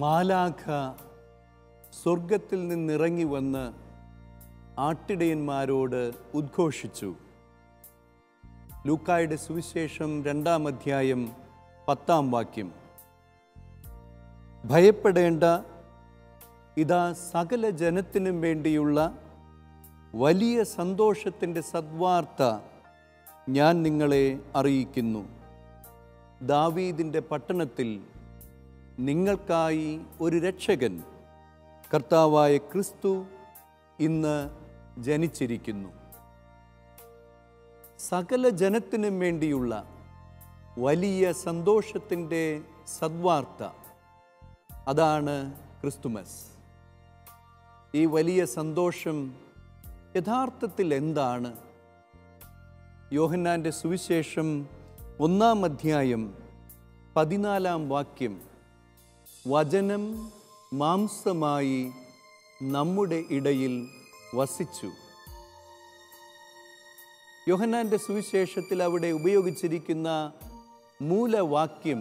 മാലാഖ സ്വർഗത്തിൽ നിന്നിറങ്ങി വന്ന് ആട്ടിടയന്മാരോട് ഉദ്ഘോഷിച്ചു ലൂക്കായുടെ സുവിശേഷം രണ്ടാം അധ്യായം പത്താം വാക്യം ഭയപ്പെടേണ്ട ഇതാ സകല ജനത്തിനും വേണ്ടിയുള്ള വലിയ സന്തോഷത്തിൻ്റെ സദ്വാർത്ത ഞാൻ നിങ്ങളെ അറിയിക്കുന്നു ദാവീദിൻ്റെ പട്ടണത്തിൽ നിങ്ങൾക്കായി ഒരു രക്ഷകൻ കർത്താവായ ക്രിസ്തു ഇന്ന് ജനിച്ചിരിക്കുന്നു സകല ജനത്തിനും വേണ്ടിയുള്ള വലിയ സന്തോഷത്തിൻ്റെ സദ്വാർത്ത അതാണ് ക്രിസ്തുമസ് ഈ വലിയ സന്തോഷം യഥാർത്ഥത്തിൽ എന്താണ് യോഹന്നാൻ്റെ സുവിശേഷം ഒന്നാം അധ്യായം പതിനാലാം വാക്യം വചനം മാംസമായി നമ്മുടെ ഇടയിൽ വസിച്ചു യോഹന്നാൻ്റെ സുവിശേഷത്തിൽ അവിടെ ഉപയോഗിച്ചിരിക്കുന്ന മൂലവാക്യം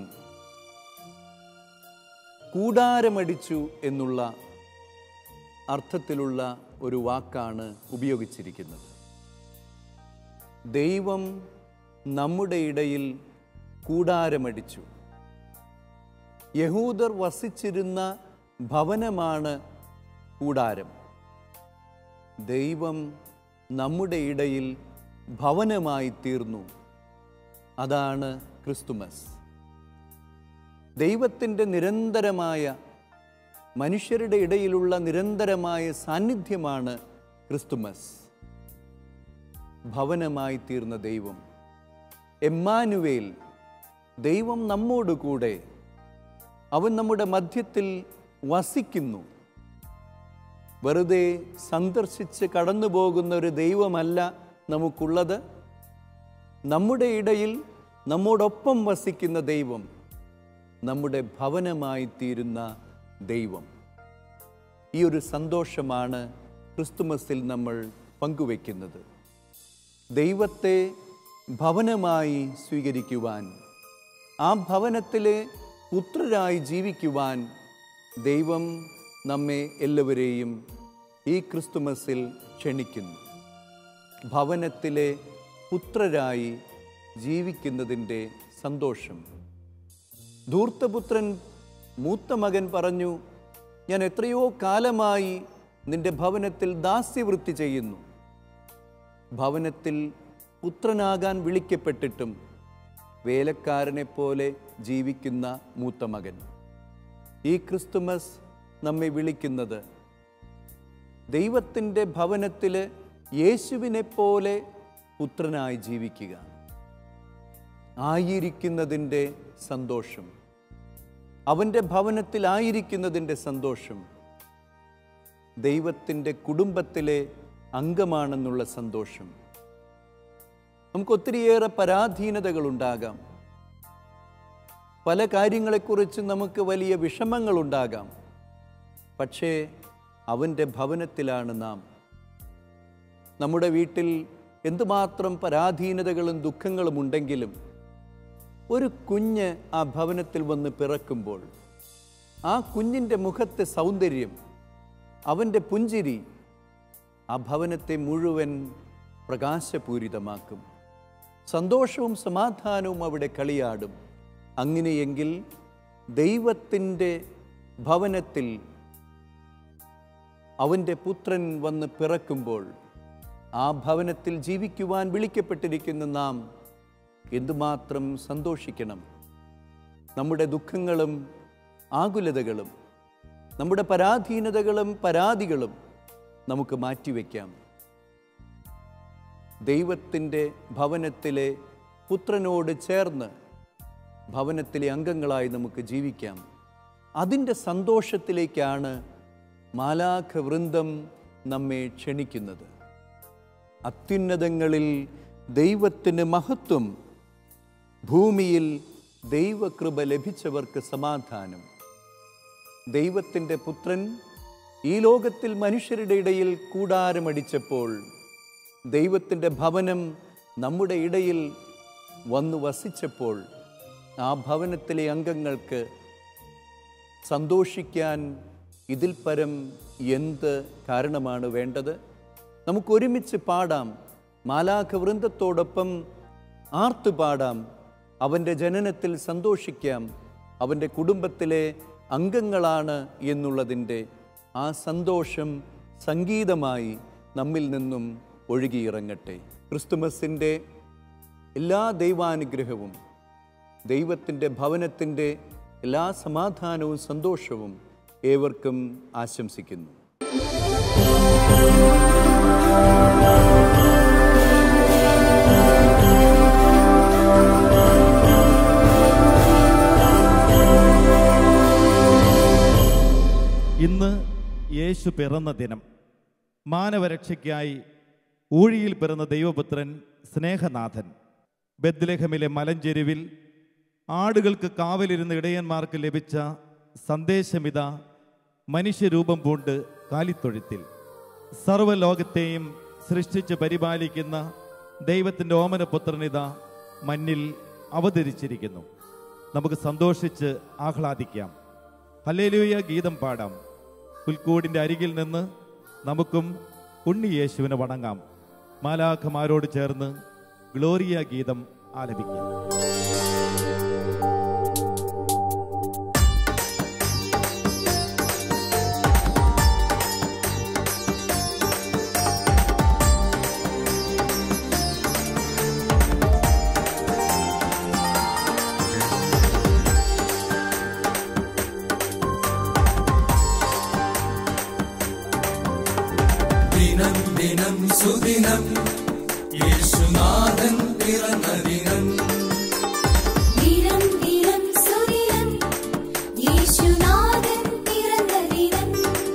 കൂടാരമടിച്ചു എന്നുള്ള അർത്ഥത്തിലുള്ള ഒരു വാക്കാണ് ഉപയോഗിച്ചിരിക്കുന്നത് ദൈവം നമ്മുടെ ഇടയിൽ കൂടാരമടിച്ചു യഹൂദർ വസിച്ചിരുന്ന ഭവനമാണ് കൂടാരം ദൈവം നമ്മുടെ ഇടയിൽ ഭവനമായി തീർന്നു അതാണ് ക്രിസ്തുമസ് ദൈവത്തിൻ്റെ നിരന്തരമായ മനുഷ്യരുടെ ഇടയിലുള്ള നിരന്തരമായ സാന്നിധ്യമാണ് ക്രിസ്തുമസ് ഭവനമായി തീർന്ന ദൈവം എമ്മാനുവേൽ ദൈവം നമ്മോട് കൂടെ അവൻ നമ്മുടെ മധ്യത്തിൽ വസിക്കുന്നു വെറുതെ സന്ദർശിച്ച് കടന്നു പോകുന്ന ഒരു ദൈവമല്ല നമുക്കുള്ളത് നമ്മുടെ ഇടയിൽ നമ്മോടൊപ്പം വസിക്കുന്ന ദൈവം നമ്മുടെ ഭവനമായി തീരുന്ന ദൈവം ഈ ഒരു സന്തോഷമാണ് ക്രിസ്തുമസിൽ നമ്മൾ പങ്കുവെക്കുന്നത് ദൈവത്തെ ഭവനമായി സ്വീകരിക്കുവാൻ ആ ഭവനത്തിലെ പുത്രരായി ജീവിക്കുവാൻ ദൈവം നമ്മെ എല്ലാവരെയും ഈ ക്രിസ്തുമസിൽ ക്ഷണിക്കുന്നു ഭവനത്തിലെ പുത്രരായി ജീവിക്കുന്നതിൻ്റെ സന്തോഷം ധൂർത്തപുത്രൻ മൂത്ത മകൻ പറഞ്ഞു ഞാൻ എത്രയോ കാലമായി നിന്റെ ഭവനത്തിൽ ദാസ്യവൃത്തി ചെയ്യുന്നു ഭവനത്തിൽ പുത്രനാകാൻ വിളിക്കപ്പെട്ടിട്ടും വേലക്കാരനെ പോലെ ജീവിക്കുന്ന മൂത്ത മകൻ ഈ ക്രിസ്തുമസ് നമ്മെ വിളിക്കുന്നത് ദൈവത്തിൻ്റെ ഭവനത്തിൽ യേശുവിനെ പോലെ പുത്രനായി ജീവിക്കുക ആയിരിക്കുന്നതിൻ്റെ സന്തോഷം അവൻ്റെ ഭവനത്തിലായിരിക്കുന്നതിൻ്റെ സന്തോഷം ദൈവത്തിൻ്റെ കുടുംബത്തിലെ അംഗമാണെന്നുള്ള സന്തോഷം നമുക്ക് ഒത്തിരിയേറെ പരാധീനതകളുണ്ടാകാം പല കാര്യങ്ങളെക്കുറിച്ച് നമുക്ക് വലിയ വിഷമങ്ങളുണ്ടാകാം പക്ഷേ അവൻ്റെ ഭവനത്തിലാണ് നാം നമ്മുടെ വീട്ടിൽ എന്തുമാത്രം പരാധീനതകളും ദുഃഖങ്ങളും ഉണ്ടെങ്കിലും ഒരു കുഞ്ഞ് ആ ഭവനത്തിൽ വന്ന് പിറക്കുമ്പോൾ ആ കുഞ്ഞിൻ്റെ മുഖത്തെ സൗന്ദര്യം അവൻ്റെ പുഞ്ചിരി ആ ഭവനത്തെ മുഴുവൻ പ്രകാശപൂരിതമാക്കും സന്തോഷവും സമാധാനവും അവിടെ കളിയാടും അങ്ങനെയെങ്കിൽ ദൈവത്തിൻ്റെ ഭവനത്തിൽ അവൻ്റെ പുത്രൻ വന്ന് പിറക്കുമ്പോൾ ആ ഭവനത്തിൽ ജീവിക്കുവാൻ വിളിക്കപ്പെട്ടിരിക്കുന്ന നാം എന്തുമാത്രം സന്തോഷിക്കണം നമ്മുടെ ദുഃഖങ്ങളും ആകുലതകളും നമ്മുടെ പരാധീനതകളും പരാതികളും നമുക്ക് മാറ്റിവെക്കാം ദൈവത്തിൻ്റെ ഭവനത്തിലെ പുത്രനോട് ചേർന്ന് ഭവനത്തിലെ അംഗങ്ങളായി നമുക്ക് ജീവിക്കാം അതിൻ്റെ സന്തോഷത്തിലേക്കാണ് മാലാഖ വൃന്ദം നമ്മെ ക്ഷണിക്കുന്നത് അത്യുന്നതങ്ങളിൽ ദൈവത്തിന് മഹത്വം ഭൂമിയിൽ ദൈവകൃപ ലഭിച്ചവർക്ക് സമാധാനം ദൈവത്തിൻ്റെ പുത്രൻ ഈ ലോകത്തിൽ മനുഷ്യരുടെ ഇടയിൽ കൂടാരമടിച്ചപ്പോൾ ദൈവത്തിൻ്റെ ഭവനം നമ്മുടെ ഇടയിൽ വന്നു വസിച്ചപ്പോൾ ആ ഭവനത്തിലെ അംഗങ്ങൾക്ക് സന്തോഷിക്കാൻ ഇതിൽ പരം എന്ത് കാരണമാണ് വേണ്ടത് നമുക്കൊരുമിച്ച് പാടാം മാലാഖ വൃന്ദത്തോടൊപ്പം ആർത്തു പാടാം അവൻ്റെ ജനനത്തിൽ സന്തോഷിക്കാം അവൻ്റെ കുടുംബത്തിലെ അംഗങ്ങളാണ് എന്നുള്ളതിൻ്റെ ആ സന്തോഷം സംഗീതമായി നമ്മിൽ നിന്നും ഒഴുകിയിറങ്ങട്ടെ ക്രിസ്തുമസിൻ്റെ എല്ലാ ദൈവാനുഗ്രഹവും ദൈവത്തിൻ്റെ ഭവനത്തിൻ്റെ എല്ലാ സമാധാനവും സന്തോഷവും ഏവർക്കും ആശംസിക്കുന്നു ഇന്ന് യേശു പിറന്ന ദിനം മാനവരക്ഷയ്ക്കായി ഊഴിയിൽ പിറന്ന ദൈവപുത്രൻ സ്നേഹനാഥൻ ബദ്ലഹമിലെ മലഞ്ചെരുവിൽ ആടുകൾക്ക് കാവലിരുന്ന ഇടയന്മാർക്ക് ലഭിച്ച സന്ദേശമിത മനുഷ്യരൂപം പൂണ്ട് കാലിത്തൊഴുത്തിൽ സർവ്വലോകത്തെയും സൃഷ്ടിച്ച് പരിപാലിക്കുന്ന ദൈവത്തിൻ്റെ ഓമനപുത്രനിത മഞ്ഞിൽ അവതരിച്ചിരിക്കുന്നു നമുക്ക് സന്തോഷിച്ച് ആഹ്ലാദിക്കാം ഹല്ലേലൂയ ഗീതം പാടാം പുൽക്കൂടിൻ്റെ അരികിൽ നിന്ന് നമുക്കും ഉണ്ണി യേശുവിനെ വണങ്ങാം മാലാഖമാരോട് ചേർന്ന് ഗ്ലോറിയ ഗീതം ആലപിക്കാം ദിനം ദിനം സുദിനം യേശുനാഥൻ പിറന്ന ദിനം ദിനം ദിനം സുദിനം യേശുനാഥൻ പിറന്ന ദിനം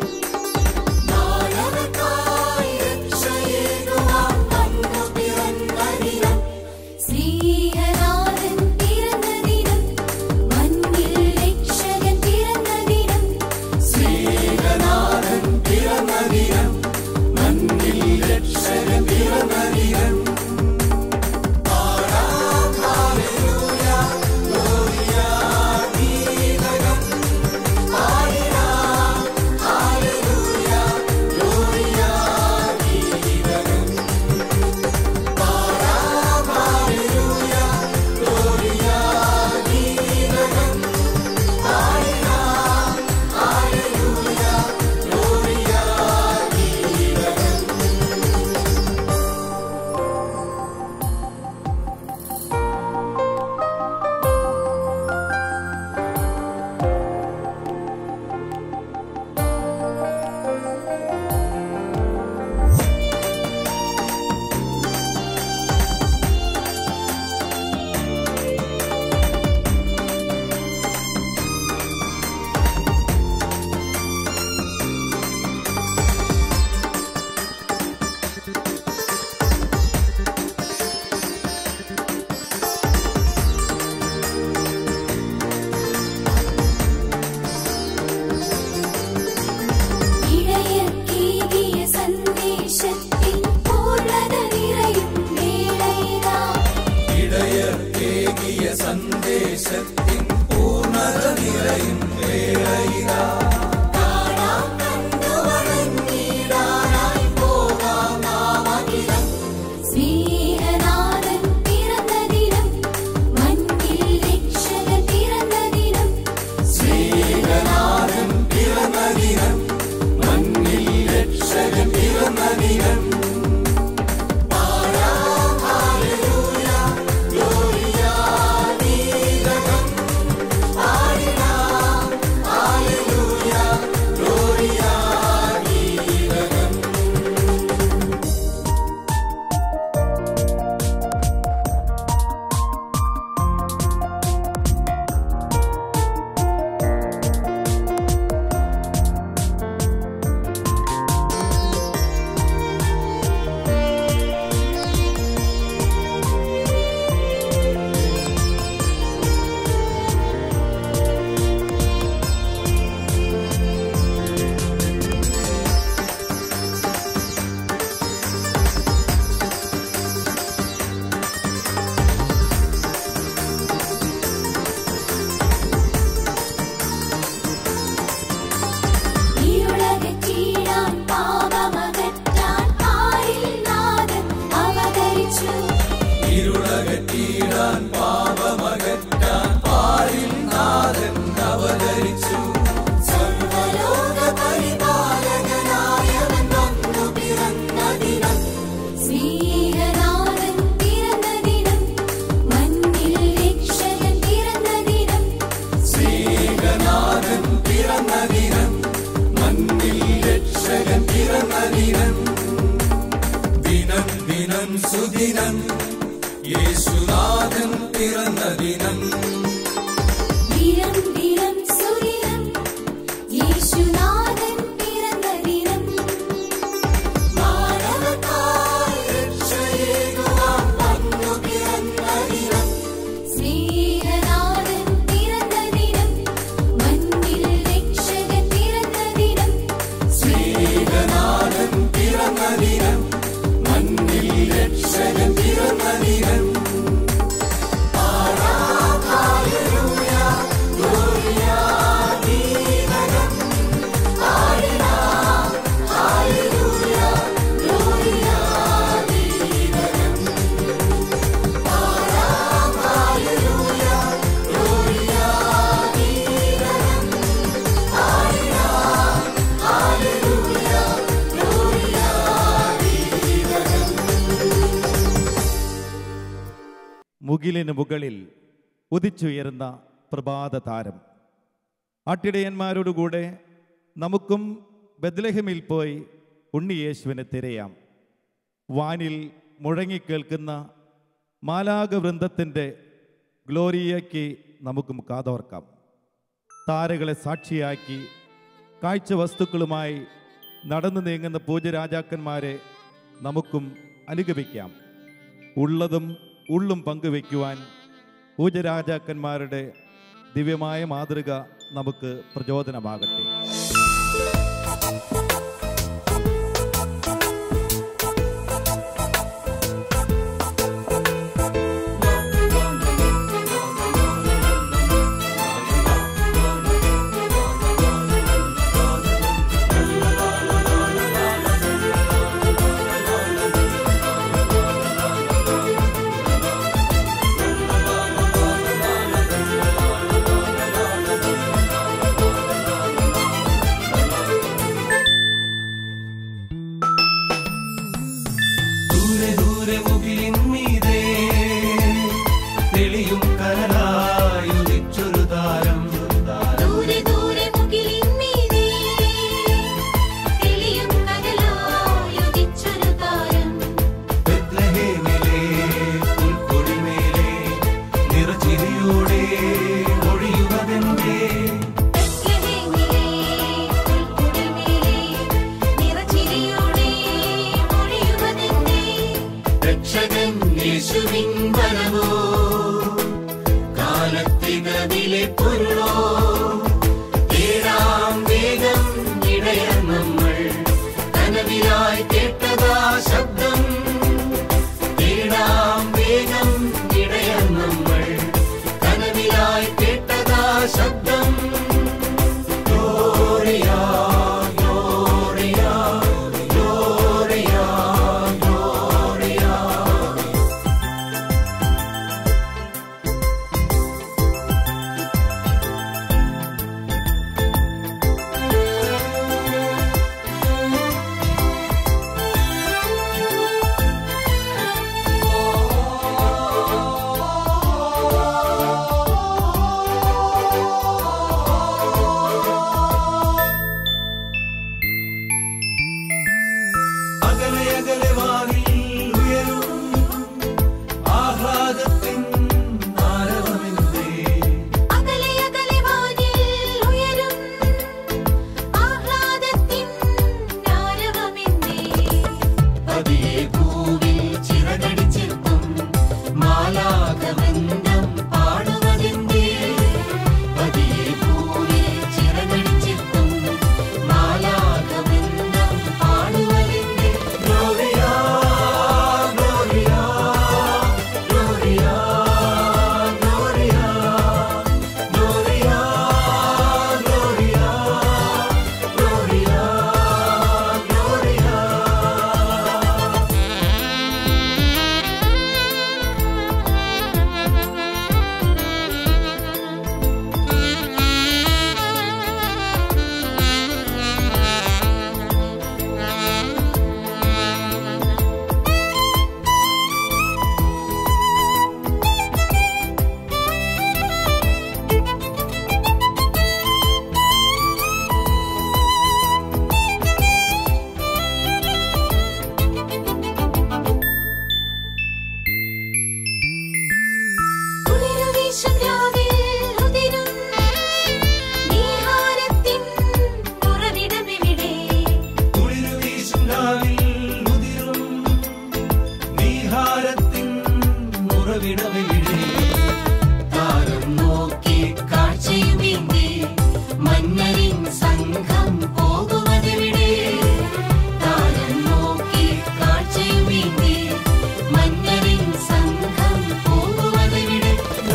നാളവക്കായി രക്ഷയേകുവാൻ വന്നു പിറന്ന ദിനം സ്നേഹനാഥൻ പിറന്ന ദിനം മണ്ണിൽ രക്ഷകൻ പിറന്ന ദിനം സ്നേഹനാഥൻ പിറന്ന ദിനം മണ്ണിൽ രക്ഷകൻ പിറന്ന ദിനം പാടാം ഇരുളകറ്റിയിടാൻ പാപമകറ്റാൻ പാരിൽ നാഥൻ അവതരിച്ചു സർവലോക പരിപാലകനായവൻ വന്നു പിറന്ന ദിനം സ്നേഹനാഥൻ പിറന്ന ദിനം മണ്ണിൽ രക്ഷകൻ പിറന്ന ദിനം സ്നേഹനാഥൻ പിറന്ന ദിനം മണ്ണിൽ രക്ഷകൻ പിറന്ന ദിനം ദിനം ദിനം സുദിനം യേശുനാഥൻ പിറന്ന ദിനം ദിനം ദിനം സുദിനം യേശുനാഥൻ പിറന്ന ദിനം മാനവതായി രക്ഷയേകുവാൻ വന്നു പിറന്ന ദിനം സ്നേഹനാഥൻ പിറന്ന ദിനം മണ്ണിൽ രക്ഷകൻ പിറന്ന ദിനം സ്നേഹനാഥൻ പിറന്ന ദിനം മണ്ണിൽ രക്ഷകൻ പിറന്ന ദിനം മുകിലിന് മുകളിൽ ഉദിച്ചുയരുന്ന പ്രഭാത താരം ആട്ടിടയന്മാരോടുകൂടെ നമുക്കും ബദ്ലഹമിൽ പോയി ഉണ്ണിയേശുവിനെ തിരയാം വാനിൽ മുഴങ്ങിക്കേൾക്കുന്ന മാലാകവൃന്ദത്തിൻ്റെ ഗ്ലോറിയയ്ക്ക് നമുക്കും കാതോർക്കാം താരകളെ സാക്ഷിയാക്കി കാഴ്ച വസ്തുക്കളുമായി നടന്നു നീങ്ങുന്ന പൂജരാജാക്കന്മാരെ നമുക്കും അനുഗമിക്കാം ഉള്ളതും ഉള്ളും പങ്കുവെക്കുവാൻ പൂജരാജാക്കന്മാരുടെ ദിവ്യമായ മാതൃക നമുക്ക് പ്രചോദനമാകട്ടെ ദൂരെ ദൂരെ മുകിലിൻ മീതേ തെളിയും കനലായുദിച്ചൊരു താരം ദൂരെ ദൂരെ മുകിലിന്മീതെ തെളിയും കടലായുദിച്ചൊരു താരം ബെത്ലഹേമിലെ പുൽക്കൊടിമേലെ നിറച്ചിരിയോടെ ഒഴിയുവതെന്തേ ബെത്ലഹേമിലെ പുൽക്കുടിമേലെ നിറച്ചിരിയോടെ ഒഴിയുവതെന്തേ രക്ഷകൻ യേശുവിൻ വരവോ കാലത്തികവിലെ പൊരുളോ തേടാം വേഗം ഇടയർ നമ്മൾ കനവിലായി കേട്ടതാ ശബ്ദം തേടാം വേഗം ഇടയർ നമ്മൾ കനവിലായി കേട്ടതാ ശബ്ദം ഗ്ലോറിയ ഗ്ലോറിയ ഗ്ലോറിയ ഗ്ലോറിയ വീശും രാവിൽ ഉതിരും നീഹാരത്തിൻ ഉറവിടമെവിടെ കുളിരു വീശും രാവിൽ ഉതിരും നീഹാരത്തിൻ ഉറവിടമെവിടെ താരം നോക്കി കാഴ്ചയുമേന്തി മന്നരിൻ സംഘം പോകുവതെവിടെ താരം നോക്കി കാഴ്ചയുമേന്തി മന്നരിൻ സംഘം പോകുവതെവിടെ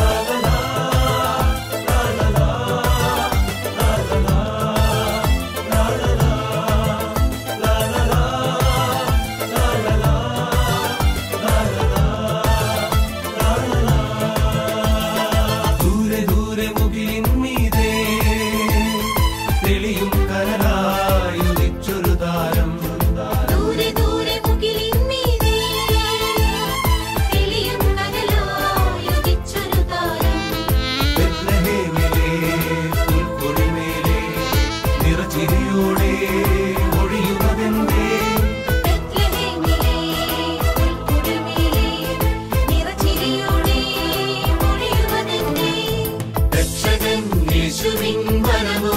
ദൂരെ ദൂരെ മുകിലിൻ മീതേ തെളിയും കനലായുദിച്ചൊരു താരം ദൂരെ ദൂരെ മുകിലിൻ മീതെ തെളിയും കനലായുദിച്ചൊരു താരം ബെത്ലഹേമിലെ പുൽക്കൊടിമേലെ നിറച്ചിരിയോടെ ഒഴിയുന്നതെന്തേ ബെത്ലഹേമിലെ പുൽക്കുടിമേലെ നിറച്ചിരിയോടെ ഒഴിയുവതെന്തേ? രക്ഷകൻ യേശുവിൻ വരവോ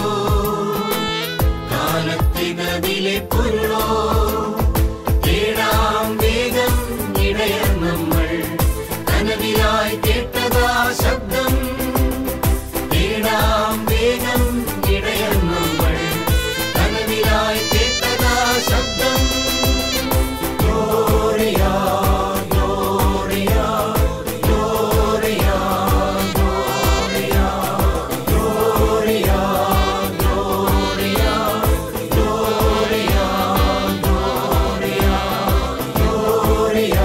കാലത്തിനതിലെ പൊരുളോ തേടാം വേഗം ഇടയർ നമ്മൾ കനവിലായി കേട്ടതാ ശബ്ദം തേടാം വേഗം ഇടയർ നമ്മൾ കനവിലായി കേട്ടതാ ശബ്ദം Gloria Gloria Gloria Gloria Gloria Gloria Gloria Gloria Gloria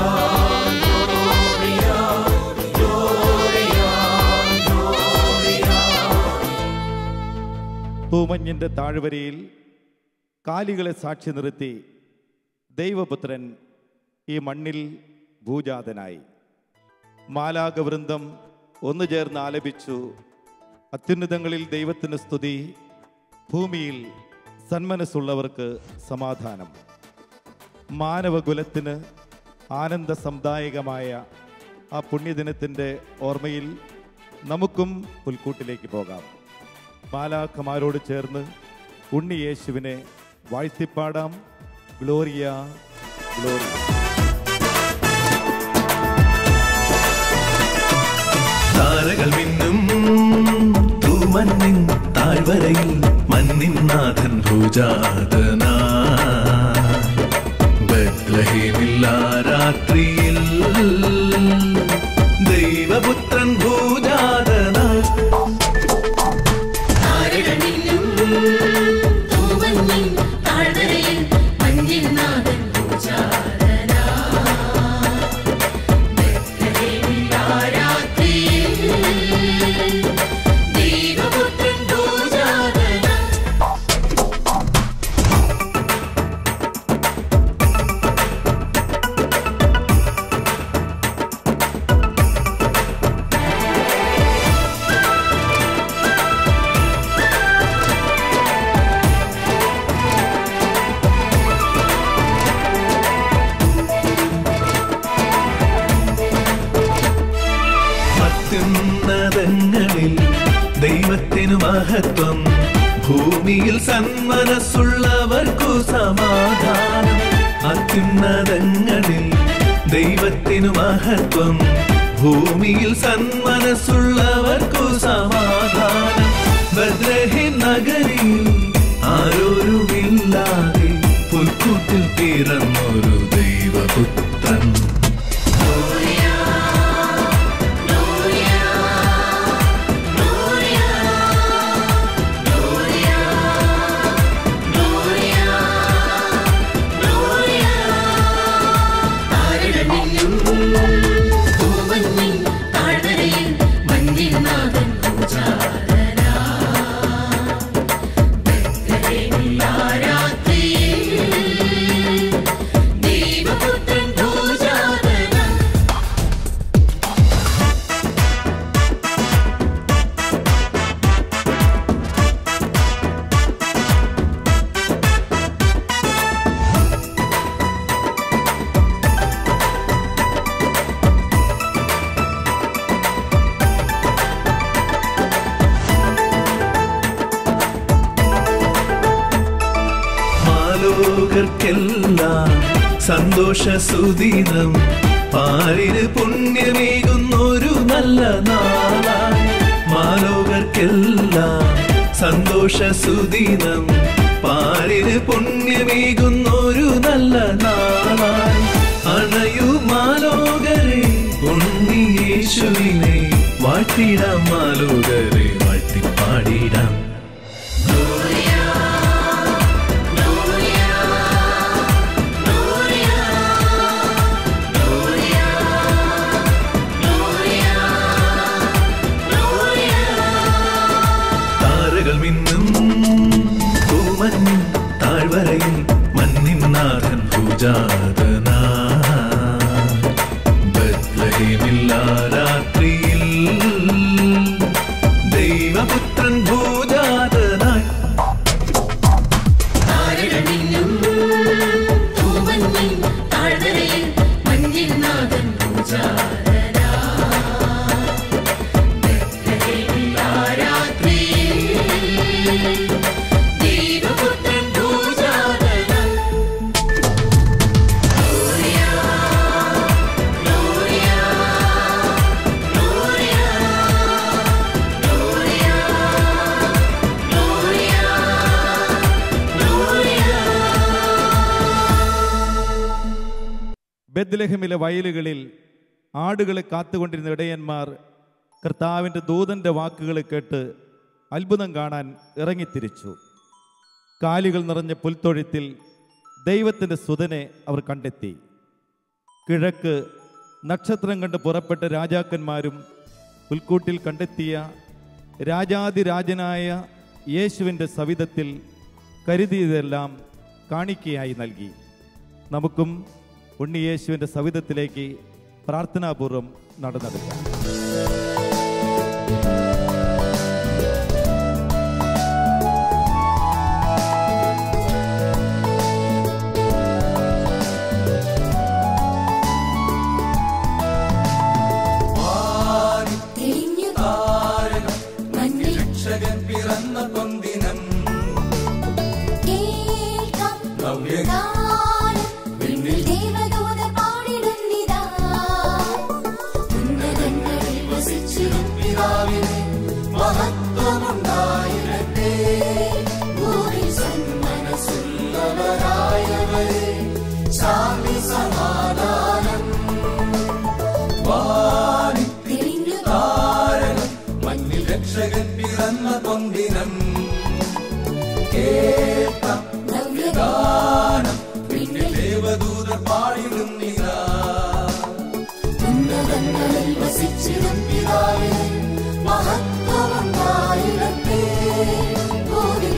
പൂമഞ്ഞിന്റെ താഴ്വരയിൽ കാലികളെ സാക്ഷി നിർത്തി ദൈവപുത്രൻ ഈ മണ്ണിൽ ഭൂജാതനായി മാലാകവൃന്ദം ഒന്നു ചേർന്ന് ആലപിച്ചു അത്യുന്നതങ്ങളിൽ ദൈവത്തിന് സ്തുതി ഭൂമിയിൽ സന്മനസ്സുള്ളവർക്ക് സമാധാനം മാനവകുലത്തിന് ആനന്ദ സംദായകമായ ആ പുണ്യദിനത്തിൻ്റെ ഓർമ്മയിൽ നമുക്കും പുൽക്കൂട്ടിലേക്ക് പോകാം മാലാഖമാരോട് ചേർന്ന് ഉണ്ണി യേശുവിനെ വാഴ്ത്തിപ്പാടാം ഗ്ലോറിയ ഗ്ലോറിയ താരകൾ മിന്നും തൂമന്നിൻ താഴ്വരയിൽ മന്നിൻ നാഥൻ ഭൂജാതനാ ബത്ലഹേമില്ല രാത്രിയിൽ ദൈവപുത്രൻ ഭൂജാതനാ താരകമിന്നും തൂമഞ്ഞിൻ താഴ്വരയിൽ മഞ്ഞിൻ നാഥൻ പൂജാരനാ. ബെത്ലഹേമിൽ ആ രാത്രിയിൽ ദൈവപുത്രൻ പൂജാരനാ. അത്യുന്നതങ്ങളിൽ ദൈവത്തിനു മഹത്വം ഭൂമിയിൽ സന്മനസ്സുള്ളവർക്കു സമാധാനം അത്യുന്നതങ്ങളിൽ ദൈവത്തിനു മഹത്വം ഭൂമിയിൽ സന്മനസ്സുള്ളവർക്കു സമാധാനം ബദ്രഹിൻ നഗരിയിൽ ആരോരുമില്ലാതെ പുൽക്കൂട്ടിൽ പിറന്നൊരു ദൈവപുത്രൻ ദൈവപുത്രൻ പൂജാ മാലോകർക്കെല്ലാം സന്തോഷ സുദിനം പാരിന് പുണ്യമേകുന്നൊരു നല്ല നാളായി മാലോകർക്കെല്ലാം സന്തോഷ സുദിനം പാരിന് പുണ്യമേകുന്നൊരു നല്ല നാളായി അണയു മാലോകരെ ഉണ്ണിയേശുവിനെ വാഴ്ത്തിടാം മാലോകരെ വാഴ്ത്തിപ്പാടിടാം താരകൾ മിന്നും പൂമഞ്ഞും താഴ്വരയിൽ മഞ്ഞിൻ നാഥൻ പൂജാതനാ ബത്ലഹേമില്ല രാത്രിയിൽ ദൈവപുത്രൻ ഭൂജാതനായി താരകമിന്നും തൂമഞ്ഞിൻ താഴ്വരയിൽ മഞ്ഞിൻ നാഥൻ പൂജാരനാ. ബത്ലഹേമിൽ ആ രാത്രിയിൽ ദൈവപുത്രൻ പൂജാരനാ. Gloria, Gloria, Gloria, Gloria, Gloria, Gloria. ബദ്ലഹമിലെ വയലുകളിൽ ആടുകളെ കാത്തുകൊണ്ടിരുന്ന ഇടയന്മാർ കർത്താവിൻ്റെ ദൂതന്റെ വാക്കുകൾ കേട്ട് അത്ഭുതം കാണാൻ ഇറങ്ങിത്തിരിച്ചു കാലികൾ നിറഞ്ഞ പുൽത്തൊഴുത്തിൽ ദൈവത്തിൻ്റെ സുതനെ അവർ കണ്ടെത്തി കിഴക്ക് നക്ഷത്രം കണ്ട് പുറപ്പെട്ട രാജാക്കന്മാരും പുൽക്കൂട്ടിൽ കണ്ടെത്തിയ രാജാതിരാജനായ യേശുവിൻ്റെ സവിധത്തിൽ കരുതിയതെല്ലാം കാണിക്കയായി നൽകി നമുക്കും ഉണ്ണിയേശുവിൻ്റെ സവിധത്തിലേക്ക് പ്രാർത്ഥനാപൂർവം നടന്നെടുക്കാം തെളിഞ്ഞു മഞ്ഞിൽ രക്ഷകൻ പിറന്ന പൊന്തിനം കേൾക്കാം നവ്യ ഗാനം. വിണ്ണിൽ ദേവദൂതർ പാടിടുന്നിതാ. ഉന്നതങ്ങളിൽ വസിച്ചിടും പിതാവിന് മഹത്വമുണ്ടായിരട്ടെ. ഭൂമിയിൽ സന്മനസ്സുള്ളവരായവരെ ശാന്തി സമാധാനം വാണി തെളിഞ്ഞു താരകം മഞ്ഞിൽ രക്ഷകൻ പിറന്ന പൊന്തിനം കേൾക്കാം നവ്യഗാനം. പിന്നെ ദേവദൂതർ പാടിടുന്നിതാ ഉന്നതങ്ങളിൽ വസിച്ചിടും പിതാവിന് മഹത്വമുണ്ടായിടട്ടെ ഭൂമിയിൽ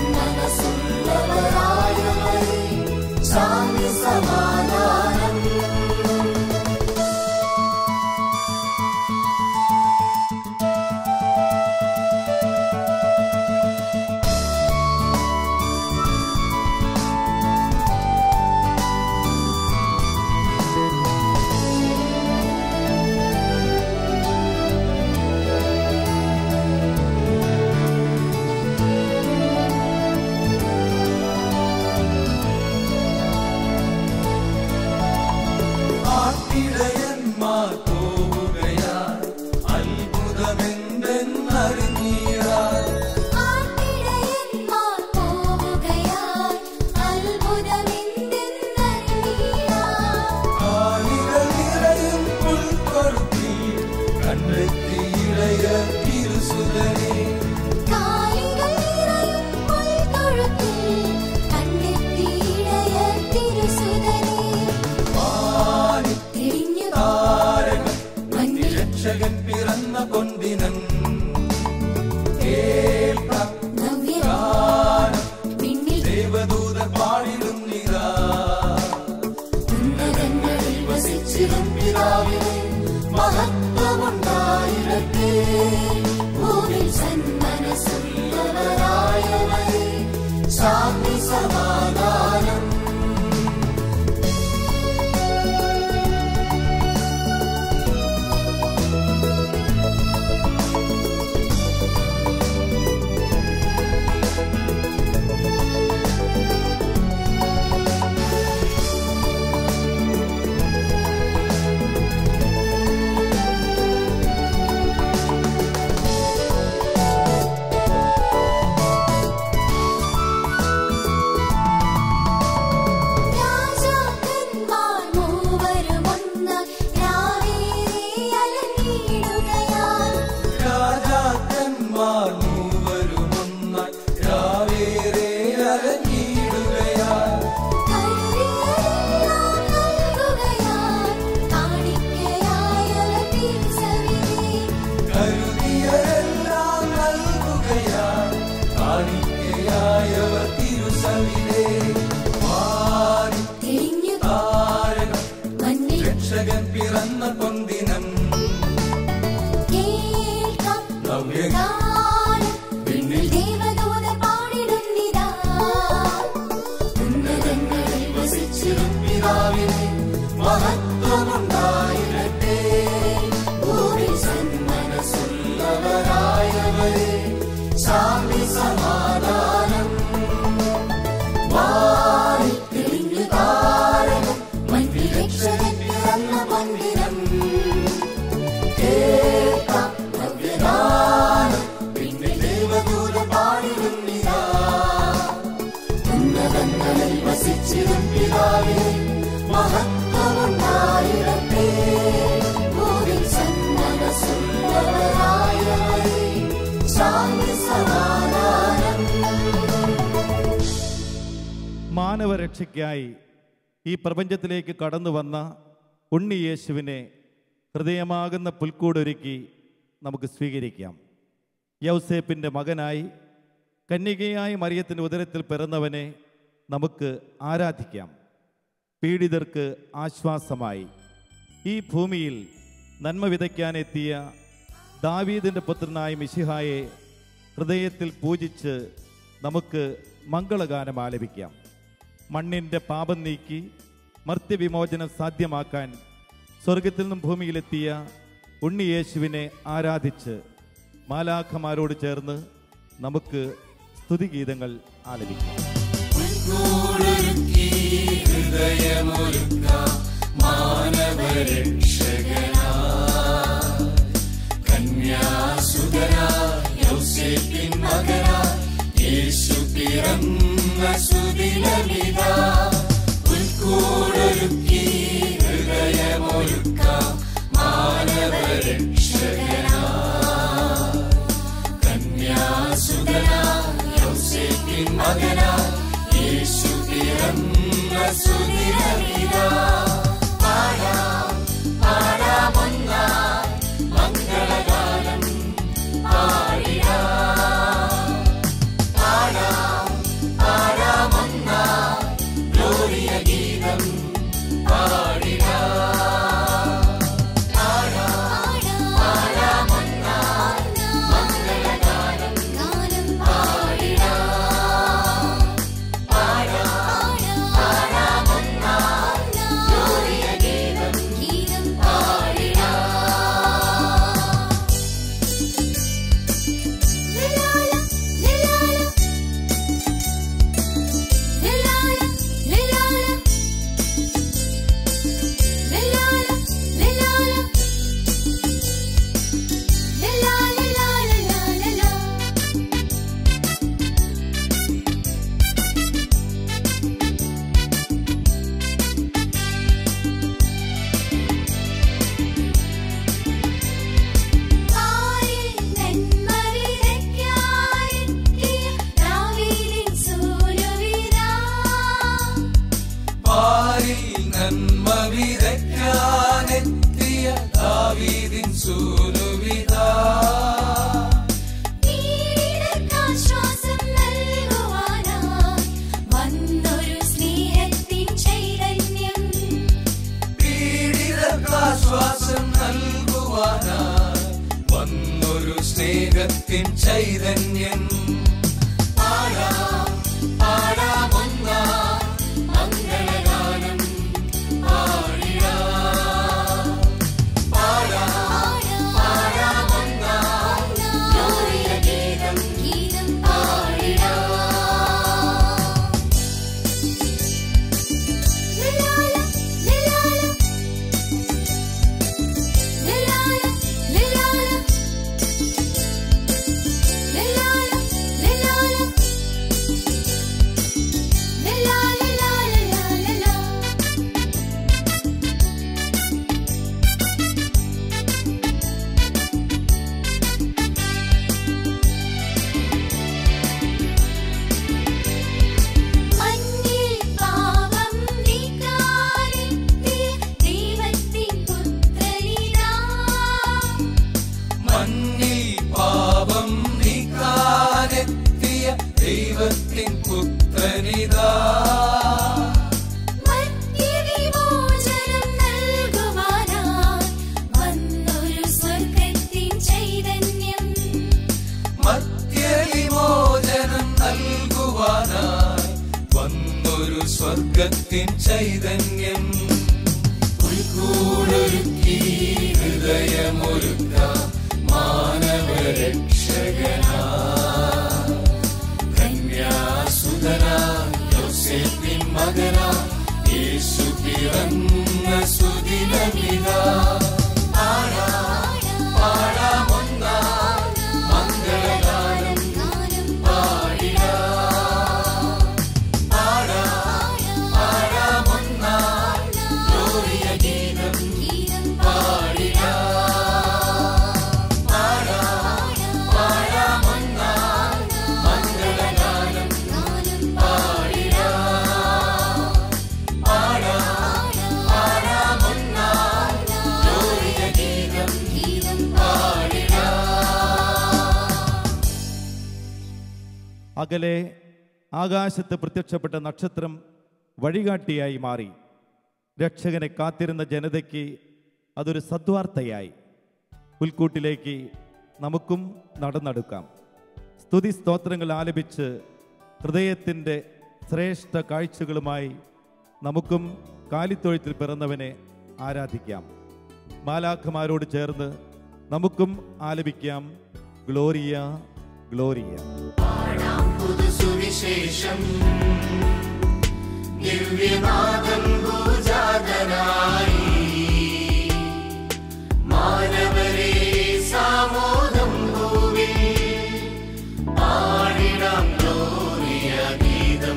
സന്മനസ്സുള്ളവരായവരെ ശാന്തി സമാധാനം ആട്ടിടയന്മാർ പോവുകയാൽ അത്ഭുതമെന്തെന്നറിഞ്ഞീടാൻ ആട്ടിടയന്മാർ പോവുകയാൽ അത്ഭുതമെന്തെന്നറിയീടാം. കാലികൾ നിറയും പുൽക്കൊഴുത്തിൽ കണ്ടെത്തിയിടയ തിരുസുതനെ കാലികൾ നിറയും പുൽത്തൊഴുത്തിൽ കണ്ടെത്തിയിടയ തിരുസുതനെ. വാണി തെളിഞ്ഞു താരകം മഞ്ഞിൽ രക്ഷകൻ പിറന്ന പൊന്തിനം കേൾക്കാം നവ്യഗാനം. വിണ്ണിൽ ദേവദൂതർ പാടിടുന്നിതാ ഉന്നതങ്ങളിൽ വസിച്ചിടും പിതാവിന് മഹത്വമുണ്ടായിടട്ടെ ഭൂമിയിൽ സന്മനസ്സുള്ളവരായവരെ ശാന്തി സമാധാനം ും കരുതിയതെല്ലാം നൽകുകയാൽ കാണിക്കയായവർ തിരുസവിധേ വാരി തെളിഞ്ഞു താരകം മഞ്ഞിൽ രക്ഷകൻ പിറന്ന പൊന്തിനം കേൾക്കാം നവ്യ താരം വിണ്ണിൽ ദേവദൂതർ പാടിടുന്നിതാ ഉന്നതങ്ങളിൽ വസിച്ചിരും പിതാവിനെ മഹത്വമുണ്ടായിരട്ടെ ഭൂമിൽ സന്മനസ്സുള്ളവരായവരെ ശാന്തി സമാധാനം വാരി തെളിഞ്ഞു താരകം മഞ്ഞിൽ രക്ഷകൻ പിറന്ന പൊന്തിനം കേൾക്കാം നവ്യഗാനം പിന്നിൽ ദേവദൂത പാടിടുന്നിതാ ഉന്നതങ്ങളിൽ വസിച്ചിരും പിതാവിനെ മഹത്വമുണ്ടായിടട്ടെ ഭൂമിൽ സന്മനസ്സുള്ളവരായവരെ ശാന്തി സമാധാനം മാനവരക്ഷയ്ക്കായി ഈ പ്രപഞ്ചത്തിലേക്ക് കടന്നു വന്ന ഉണ്ണി യേശുവിനെ ഹൃദയമാകുന്ന പുൽക്കൂടൊരുക്കി നമുക്ക് സ്വീകരിക്കാം യൗസേപ്പിൻ്റെ മകനായി കന്യകയായ മറിയത്തിൻ്റെ ഉദരത്തിൽ പിറന്നവനെ നമുക്ക് ആരാധിക്കാം പീഡിതർക്ക് ആശ്വാസമായി ഈ ഭൂമിയിൽ നന്മ വിതയ്ക്കാനെത്തിയ ദാവീദിൻ്റെ പുത്രനായ മിശിഹായെ ഹൃദയത്തിൽ പൂജിച്ച് നമുക്ക് മംഗളഗാനം ആലപിക്കാം മണ്ണിൻ്റെ പാപം നീക്കി മർത്യവിമോചനം സാധ്യമാക്കാൻ സ്വർഗത്തിൽ നിന്നും ഭൂമിയിലെത്തിയ ഉണ്ണിയേശുവിനെ ആരാധിച്ച് മാലാഖമാരോട് ചേർന്ന് നമുക്ക് സ്തുതിഗീതങ്ങൾ ആലപിക്കാം ഗാനം പാടിടാ പാടാ പാടാ ഗ്ലോറിയ ഗീതം ഗീതം പാടിടാ ലിലാല ലിലാല ലിലാല ലിലാല ലിലാല ലിലാല ലിലാല പാരിൽ നന്മവിതയ്ക്കാനെത്തിയ ദാവീദിൻ സൂര്യവിതാ പാരിൽ നന്മ വിതയ്ക്കാനെത്തിയ ദാവീദിൻ സൂനുവിതാ പീഡിതർക്കാശ്വാസം നൽകുവാനായി വന്നൊരു സ്നേഹത്തിൻ ചൈതന്യം പീഡിതർക്കാശ്വാസം നൽകുവാനായി വന്നൊരു സ്നേഹത്തിൻ ചൈതന്യം പാടാം പാടാമൊന്നാം മംഗളഗാനം പാടിടാം പാടാം പാടാമൊന്നാം ഗ്ലോറിയ ഗീതം ഗീതം പാടിടാ ലിലാല ലിലാല ലിലാല ലിലാല ലിലാല ദൈവത്തിൻ പുത്രനിതാ മധ്യവിമോചനം നൽകുവാനായി വന്നൊരു സ്വർഗ്ഗത്തിൻ ചൈതന്യം മധ്യവിമോചനം നൽകുവാനായി വന്നൊരു സ്വർഗത്തിൻ ചൈതന്യം ഉൾക്കൂടൊരുക്കി ഹൃദയമൊരുക്കാം മാനവരക്ഷകനാ കന്യാസുതനാ യോസേപ്പിൻ മകനാ യേശു പിറന്ന സുദിനമിതാ പാടാം പാടാമൊന്നാം മംഗളഗാനം പാടിടാം പാടാം പാടാമൊന്നാം ഗ്ലോറിയ ഗീതം പാടിടാം പാടാം പാടാമൊന്നാം മംഗളഗാനം പാടിടാം പാടാം പാടാമൊന്നാം ഗ്ലോറിയ ഗീതം പാടിടാം അകലെ ആകാശത്ത് പ്രത്യക്ഷപ്പെട്ട നക്ഷത്രം വഴികാട്ടിയായി മാറി രക്ഷകനെ കാത്തിരുന്ന ജനതയ്ക്ക് അതൊരു സദ്വാർത്തയായി പുൽക്കൂട്ടിലേക്ക് നമുക്കും നടന്നെടുക്കാം സ്തുതി സ്തോത്രങ്ങൾ ആലപിച്ച് ഹൃദയത്തിൻ്റെ ശ്രേഷ്ഠ കാഴ്ചകളുമായി നമുക്കും കാലിത്തൊഴുത്തിൽ പിറന്നവനെ ആരാധിക്കാം മാലാഖമാരോട് ചേർന്ന് നമുക്കും ആലപിക്കാം ഗ്ലോറിയ ഗ്ലോറിയ പുതുസുവിശേഷം ദിവ്യനാഥൻ പൂജാതനായി മാനവരെ സാമോദം ഭൂവിൽ പാടിടാം ഗ്ലോറിയ ഗീതം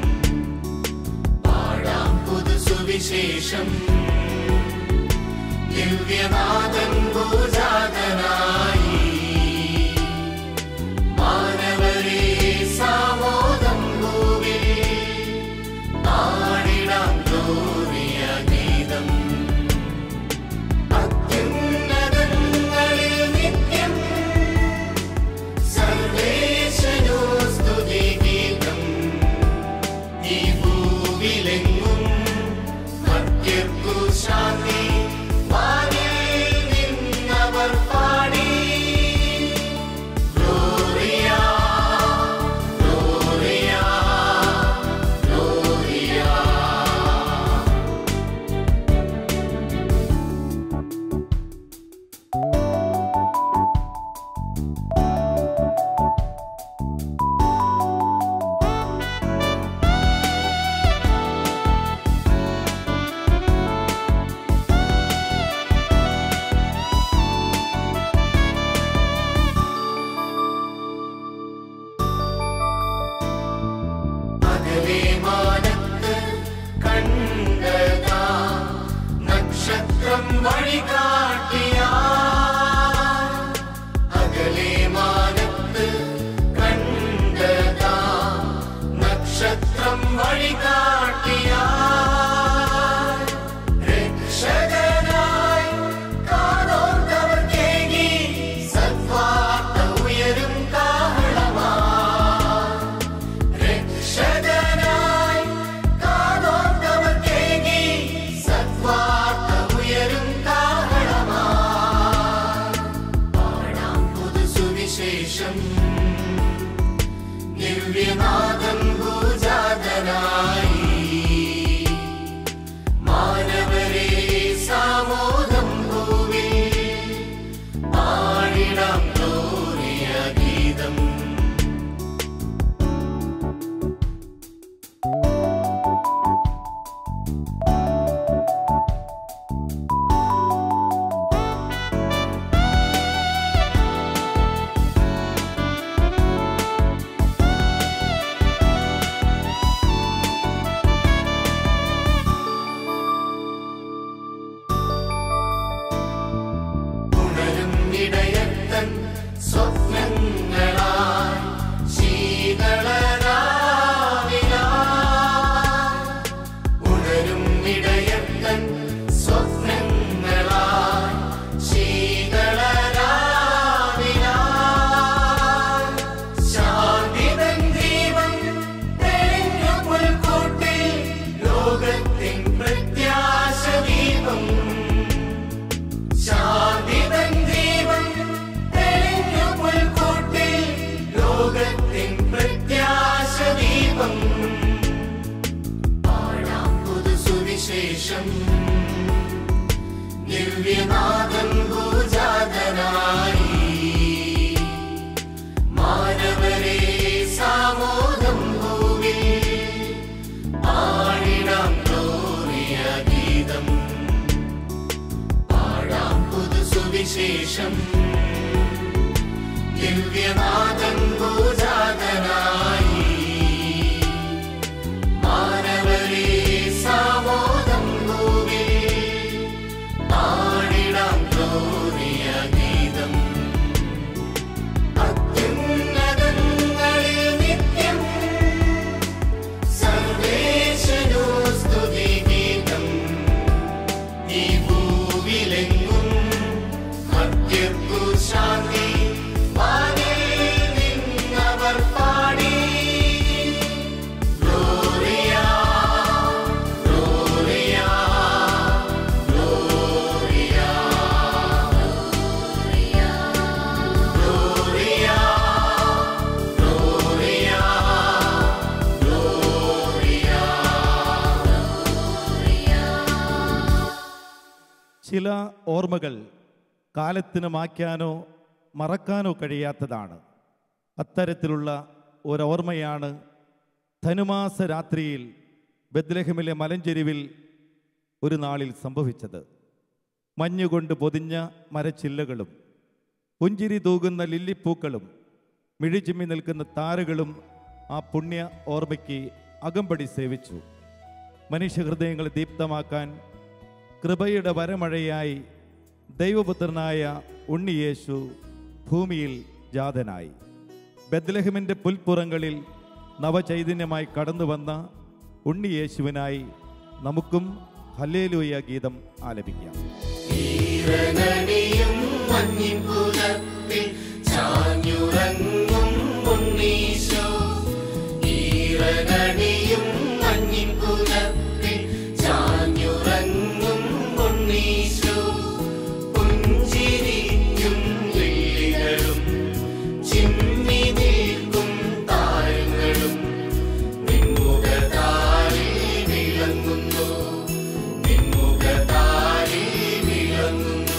പാടാം പുതുസുവിശേഷം ദിവ്യനാഥൻ പൂജാതനായി മാനവരെ സാമോദം ഭൂവിൽ പാടിടാം ഗ്ലോറിയ ഗീതം അത്യുന്നതങ്ങളിൽ നിത്യം സർവേശനോ സ്തുതി ഗീതം ഈ ഭൂവിലെങ്ങും മർത്യർക്കു ശാന്തി വാനിൽ നിന്നവർ പാടി ഗ്ലോറിയ ഗ്ലോറിയ ഗ്ലോറിയ അകലെ മാനത്ത് കണ്ടതാ നക്ഷത്രം വഴികാട്ടിയ അകലെ മാനത്ത് കണ്ടതാ നക്ഷത്രം വഴികാട്ടിയ രക്ഷകനായി കാതോർത്തവർ കേകി സദ്വാർത്ത ഉയരും കാഹളമാ രക്ഷകനായി കാതോർത്തവർ കേകി സദ്വാർത്ത ഉയരും കാഹളമാ പാടാം പുതുസുവിശേഷം ദിവ്യനാഥൻ പൂജാതനായി മാനവരെ സാമോദം ഭൂവിൽ പാടിടാം ഗ്ലോറിയ ഗീതം ഉണരും ഇടയത്തൻ സ്വപ്നങ്ങളാൽ സുവിശേഷം ദിവ്യനാഥൻ ഭൂജാതനായി മാനവരെ സാമോദം ഭൂവിൽ പാടിടാം ഗ്ലോറിയ ഗീതം അത്യുന്നതങ്ങളിൽ നിത്യം സർവേശനോ സ്തുതിഗീതം ഈ ഭൂവിലെങ്ങും മധ്യർക്കു ശാന്തി വാനിൽ നിന്നവർ പാടി Gloria Gloria Gloria Gloria Gloria ചില ഓർമ്മകൾ കാലത്തിന് മായ്ക്കാനോ മറക്കാനോ കഴിയാത്തതാണ് അത്തരത്തിലുള്ള ഒരോർമ്മയാണ് ധനുമാസ രാത്രിയിൽ ബദ്ലഹമിലെ മലഞ്ചെരിവിൽ ഒരു നാളിൽ സംഭവിച്ചത് മഞ്ഞുകൊണ്ട് പൊതിഞ്ഞ മരച്ചില്ലകളും പുഞ്ചിരി തൂകുന്ന ലില്ലിപ്പൂക്കളും മിഴിചിമ്മി നിൽക്കുന്ന താരകളും ആ പുണ്യ ഓർമ്മയ്ക്ക് അകമ്പടി സേവിച്ചു മനുഷ്യഹൃദയങ്ങളെ ദീപ്തമാക്കാൻ കൃപയുടെ വരമഴയായി ദൈവപുത്രനായ ഉണ്ണിയേശു ഭൂമിയിൽ ജാതനായി ബദ്ലഹമിൻ്റെ പുൽപ്പുറങ്ങളിൽ നവചൈതന്യമായി കടന്നു വന്ന ഉണ്ണിയേശുവിനായി നമുക്കും ഹല്ലേലൂയ ഗീതം ആലപിക്കാം ഈറനണിയും മഞ്ഞിൻ പുലർപ്പിൽ ചാഞ്ഞുറങ്ങും ഉണ്ണീശോ ഈറനണിയും മഞ്ഞിൻ പുലർപ്പിൽ ചാഞ്ഞുറങ്ങും ഉണ്ണീശോ പുഞ്ചിരിക്കും വിളികളും ചിമ്മി നിൽക്കും താരങ്ങളും നിൻമുഖതാരിൽ വിളങ്ങുന്നു നിൻമുഖതാരിൽ വിളങ്ങുന്നു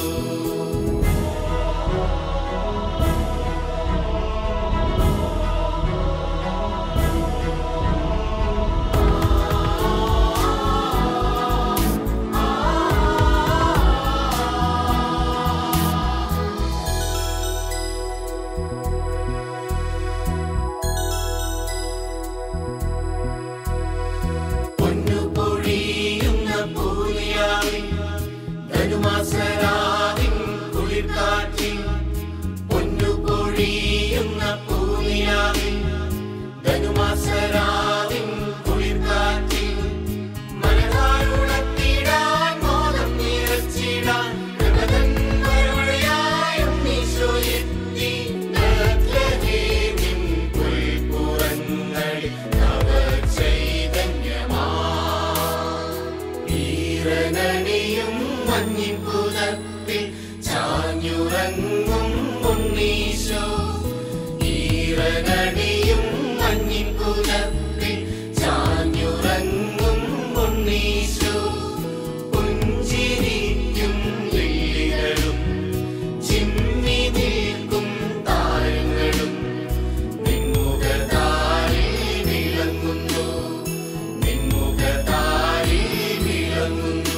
പൊന്നു പൊഴിയുന്ന പൂനിയാവിൻ ധനുമാസരാവിൻ കുളിർക്കാറ്റിൻ പൊന്നു പൊഴിയുന്ന പൂനിയാവിൻ ധനുമാസരാവിൻ കുളിർക്കാറ്റിൻ മനതാരുണത്തിടാൻ മോദം നിറച്ചിടാൻ കൃപതൻ വരവഴയായും ഈശോ എത്തി ബത്ലഹേമിൻ പുൽപ്പുറങ്ങളിൽ നവ ചൈതന്യമാ ഈറനണിയും മഞ്ഞിൻ പുതപ്പിൽ ചാഞ്ഞുറങ്ങും ഉണ്ണീശോ ഈറനണിയും മഞ്ഞിൻ പുതപ്പിൽ ചാഞ്ഞുറങ്ങും ഉണ്ണീശോ പുഞ്ചിരിക്കും വിളികളും ചിമ്മി നിൽക്കും താരങ്ങളും നിൻമുഖതാരിൽ വിളങ്ങുന്നു നിൻമുഖതാരിൽ വിളങ്ങുന്നു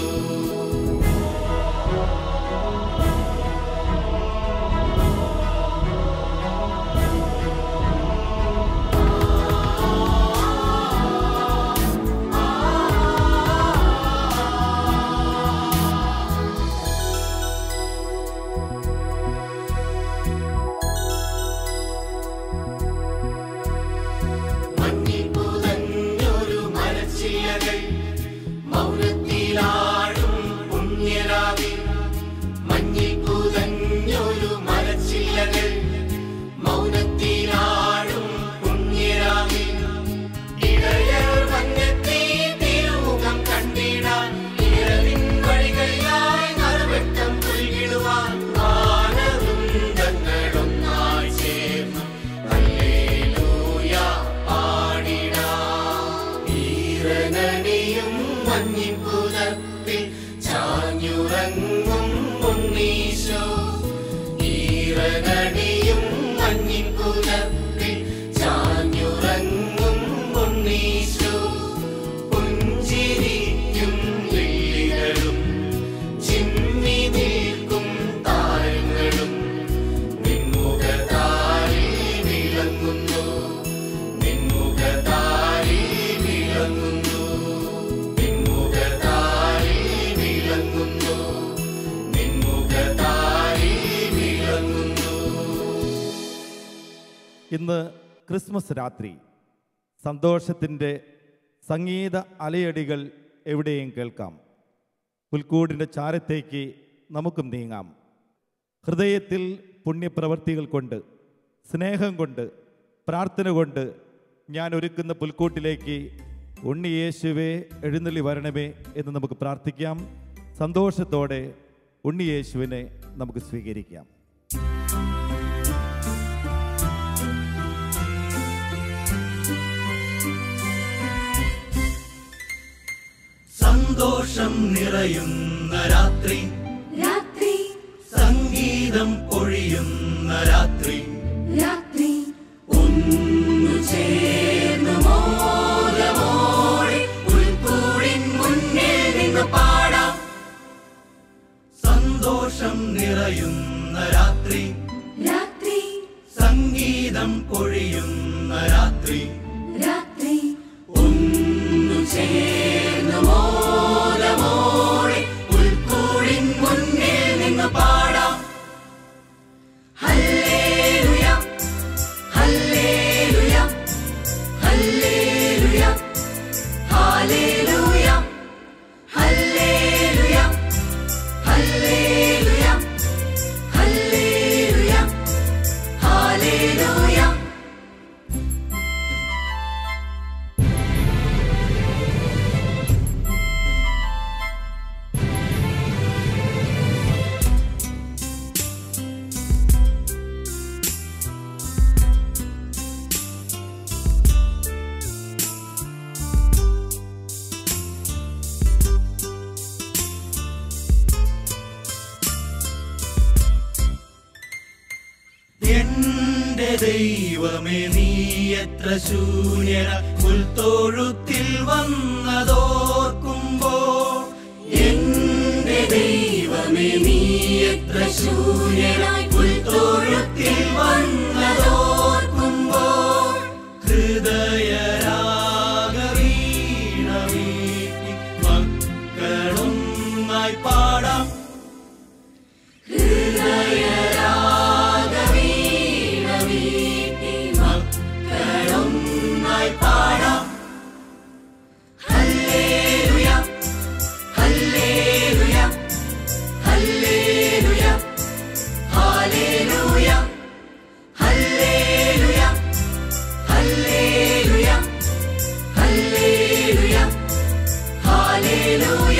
മഞ്ഞിൽ പുതഞ്ഞൊരു മരച്ചില്ലകൾ മൗനത്തിലാടും പുണ്യരാവിൽ മഞ്ഞിൽ പുതഞ്ഞൊരു മരച്ചില്ലകൾ മൗനത്തിലാടും പുണ്യരാവിൽ ഇടയർ വന്നെത്തി തിരുമുഖം കണ്ടിടാൻ ഇരവിൻ വഴികളിലായി നറുവെട്ടം പുൽകിടുവാൻ വാനവൃന്ദങ്ങളൊന്നായി ചേർന്നു ഹല്ലേലൂയ പാടിടാം ഈറനണിയും മഞ്ഞിൻ പുതപ്പിൽ ചാഞ്ഞുറങ്ങും ഉണ്ണീശോ ഈറനണിയും മഞ്ഞിൻ പുതപ്പിൽ ചാഞ്ഞുറങ്ങും ഉണ്ണീശോ പുഞ്ചിരിക്കും വിളികളും ചിമ്മി നിൽക്കും താരങ്ങളും ഇന്ന് ക്രിസ്മസ് രാത്രി സന്തോഷത്തിൻ്റെ സംഗീത അലയടികൾ എവിടെയും കേൾക്കാം പുൽക്കൂടിൻ്റെ ചാരത്തേക്ക് നമുക്കും നീങ്ങാം ഹൃദയത്തിൽ പുണ്യപ്രവർത്തികൾ കൊണ്ട് സ്നേഹം കൊണ്ട് പ്രാർത്ഥന കൊണ്ട് ഞാൻ ഒരുക്കുന്ന പുൽക്കൂട്ടിലേക്ക് ഉണ്ണി യേശുവേ എഴുന്നള്ളി വരണമേ എന്ന് നമുക്ക് പ്രാർത്ഥിക്കാം സന്തോഷത്തോടെ ഉണ്ണി യേശുവിനെ നമുക്ക് സ്വീകരിക്കാം സന്തോഷം നിറയുന്ന രാത്രി രാത്രി സംഗീതം പൊഴിയുന്ന രാത്രി രാത്രി ഒന്നു ചേർന്നു മോദമോടെ പുൽക്കൂടിൻ മുന്നിൽ നിന്ന് പാടാം സന്തോഷം നിറയുന്ന രാത്രി രാത്രി സംഗീതം പൊഴിയുന്ന രാത്രി രാത്രി ഒന്നു ചേർന്നു മോദമോടെ പുൽക്കൂടിൻ മുന്നിൽ നിന്ന് പാടാം hallelujah hallelujah hallelujah hallelujah hallelujah hallelujah hallelujah hallelujah എന്റെ ദൈവമേ നീ എത്ര ശൂന്യന പുൽത്തൊഴുത്തിൽ വന്നതോർക്കുമ്പോ എന്റെ ദൈവമേ നീ എത്ര ശൂന്യനായി പുൽത്തൊഴുത്തിൽ വന്നതോർക്കുമ്പോൾ ഹൃദയരാഗവീണ വീട്ടി മക്കളൊന്നായി പാടാം ഹൃദയരാഗവീണ വീട്ടി മക്കളൊന്നായി പാടാം hallelujah hallelujah hallelujah hallelujah hallelujah hallelujah hallelujah hallelujah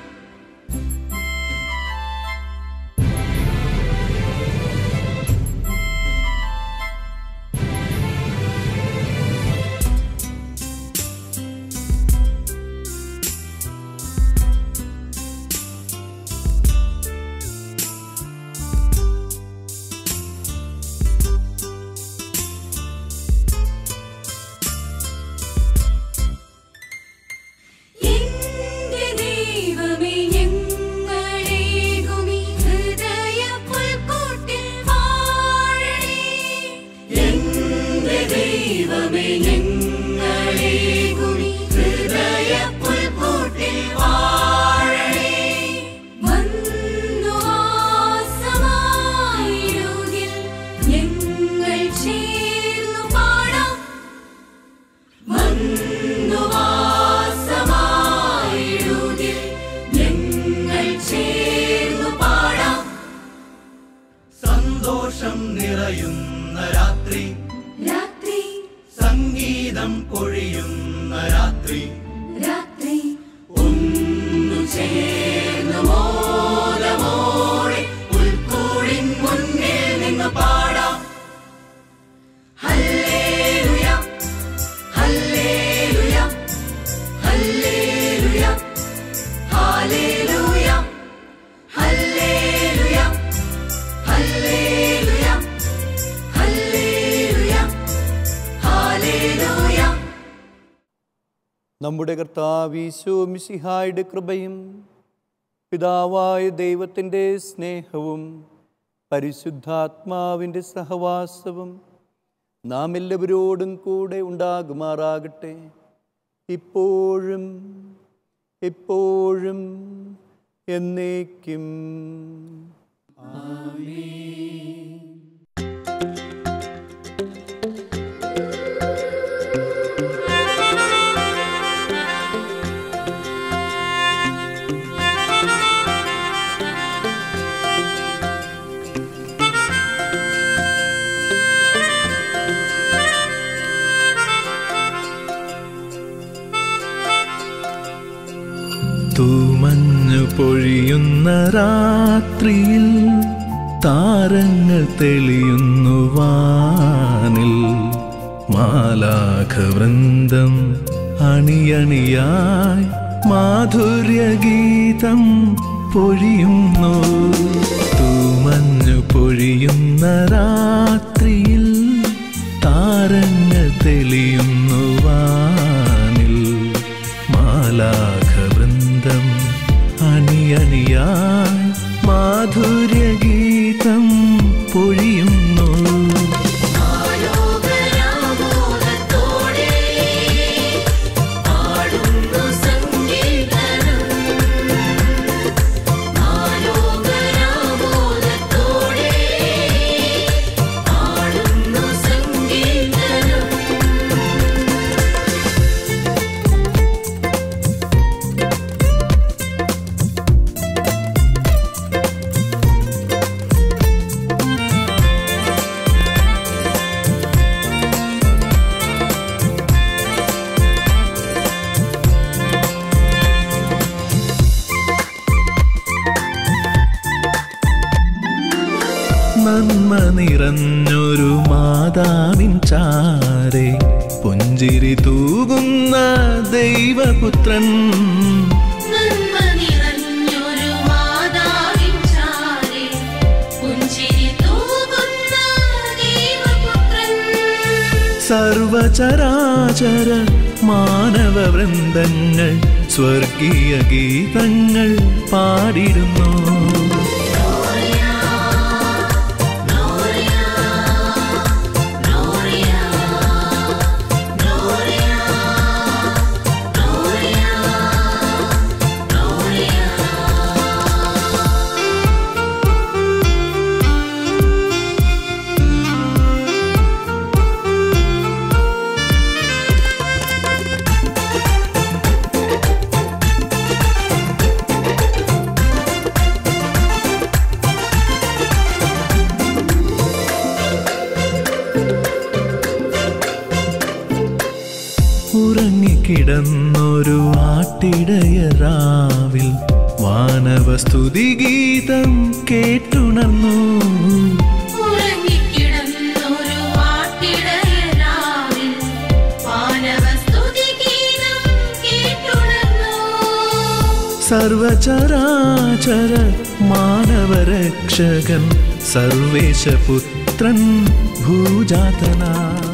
എന്റെ ദൈവമേ ഞങ്ങളേകുമീ ഹൃദയ പുൽക്കൂട്ടിൽ വാഴണേ എന്റെ ദൈവമേ ഞങ്ങളേകുമി ഹൃദയ പുൽക്കൂട്ടിൽ വാഴണേ വന്നു വാസമായിരുകിൽ ഞങ്ങൾ ചേർന്നു പാടാം വന്നു വാസമായിടുകിൽ ഞങ്ങൾ ചേർന്നു പാടാം സന്തോഷം നിറയുന്ന രാത്രി രാത്രി സംഗീതം പൊഴിയുന്ന രാത്രി രാത്രി ഒന്നു ചേർന്നു മോദമോടെ പുൽക്കൂടിൻ മുന്നിൽ നിന്ന് പാടാം hallelujah hallelujah hallelujah hallelujah hallelujah hallelujah hallelujah hallelujah നമ്മുടെ കർത്താവീശോ മിശിഹായുടെ കൃപയും പിതാവായ ദൈവത്തിൻ്റെ സ്നേഹവും പരിശുദ്ധാത്മാവിൻ്റെ സഹവാസവും നാം എല്ലാവരോടും കൂടെ ഉണ്ടാകുമാറാകട്ടെ ഇപ്പോഴും എപ്പോഴും എന്നേക്കും പൊഴിയുന്ന രാത്രിയിൽ താരങ്ങൾ തെളിയുന്നു വാനിൽ മാലാഖവൃന്ദം അണിയണിയായി മാധുര്യഗീതം പൊഴിയുന്നു തൂമഞ്ഞു പൊഴിയുന്ന രാത്രിയിൽ താരങ്ങൾ തെളിയുന്നു വാനിൽ മാലാഖവൃന്ദം അണിയണിയായി മാധുര്യഗീതം പൊഴിയുന്നു ആലോകരാമോദത്തോടെ പാടുന്നു സംഗീതനം ആലോകരാമോദത്തോടെ പാടുന്നു സംഗീതനം നന്മ നിറഞ്ഞൊരു മാതാവിൻ ചാരെ പുഞ്ചിരി തൂകുന്ന ദൈവപുത്രൻ നന്മ നിറഞ്ഞൊരു മാതാവിൻ ചാരെ പുഞ്ചിരി തൂകുന്ന ദൈവപുത്രൻ സർവചരാചര മാനവവൃന്ദങ്ങൾ സ്വർഗീയ ഗീതങ്ങൾ പാടിടുന്നു ഉറങ്ങിക്കിടന്നൊരു ആട്ടിടയറാവിൽ വാനവസ്തുതി ഗീതം കേട്ടുണർന്നു ഉറങ്ങിക്കിടന്നൊരു വാട്ടിടയരാവിൽ വാനവസ്തുതിഗീതം കേട്ടുണർന്നു സർവചരാചര മാനവരക്ഷകൻ സർവേശപുത്രൻ ഭൂജാതനാ